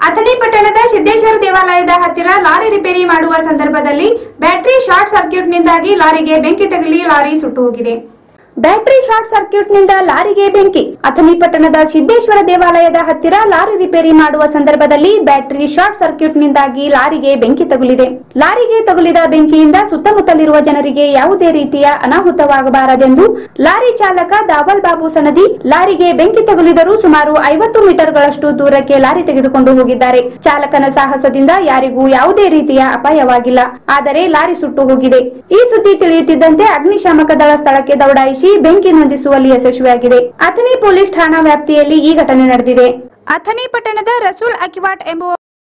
ಅಥಣಿ ಪಟ್ಟಣದ ಸಿದ್ದೇಶ್ವರ ದೇವಾಲಯದ ಹತ್ತಿರ ಲಾರಿ ರಿಪೇರಿ ಮಾಡುವ ಸಂದರ್ಭದಲ್ಲಿ ಬ್ಯಾಟರಿ ಶಾರ್ಟ್ ಸರ್ಕ್ಯೂಟ್ನಿಂದಾಗಿ ಲಾರಿಗೆ ಬೆಂಕಿ ತಗುಲಿ ಲಾರಿ ಸುಟ್ಟು ಹೋಗಿದೆ ಬ್ಯಾಟರಿ ಶಾರ್ಟ್ ಸರ್ಕ್ಯೂಟ್ನಿಂದ ಲಾರಿಗೆ ಬೆಂಕಿ ಅಥಣಿ ಪಟ್ಟಣದ ಸಿದ್ದೇಶ್ವರ ದೇವಾಲಯದ ಹತ್ತಿರ ಲಾರಿ ರಿಪೇರಿ ಮಾಡುವ ಸಂದರ್ಭದಲ್ಲಿ ಬ್ಯಾಟರಿ ಶಾರ್ಟ್ ಸರ್ಕ್ಯೂಟ್ನಿಂದಾಗಿ ಲಾರಿಗೆ ಬೆಂಕಿ ತಗುಲಿದೆ ಲಾರಿಗೆ ತಗುಲಿದ ಬೆಂಕಿಯಿಂದ ಸುತ್ತಮುತ್ತಲಿರುವ ಜನರಿಗೆ ಯಾವುದೇ ರೀತಿಯ ಅನಾಹುತವಾಗಬಾರದೆಂದು ಲಾರಿ ಚಾಲಕ ದಾವಲ್ ಬಾಬು ಸನದಿ ಲಾರಿಗೆ ಬೆಂಕಿ ತಗುಲಿದರೂ ಸುಮಾರು ಐವತ್ತು ಮೀಟರ್ಗಳಷ್ಟು ದೂರಕ್ಕೆ ಲಾರಿ ತೆಗೆದುಕೊಂಡು ಹೋಗಿದ್ದಾರೆ ಚಾಲಕನ ಸಾಹಸದಿಂದ ಯಾರಿಗೂ ಯಾವುದೇ ರೀತಿಯ ಅಪಾಯವಾಗಿಲ್ಲ ಆದರೆ ಲಾರಿ ಸುಟ್ಟು ಹೋಗಿದೆ ಈ ಸುದ್ದಿ ತಿಳಿಯುತ್ತಿದ್ದಂತೆ ಅಗ್ನಿಶಾಮಕ ದಳ ಸ್ಥಳಕ್ಕೆ ದೌಡಾಯಿಸಿ ಬೆಂಕಿ ಹೊಂದಿಸುವಲ್ಲಿ ಯಶಸ್ವಿಯಾಗಿದೆ ಅಥಣಿ ಪೊಲೀಸ್ ಠಾಣಾ ವ್ಯಾಪ್ತಿಯಲ್ಲಿ ಈ ಘಟನೆ ನಡೆದಿದೆ ಅಥಣಿ ಪಟ್ಟಣದ ರಸೂಲ್ ಅಕಿವಾಟ್ ಎಂಬುವ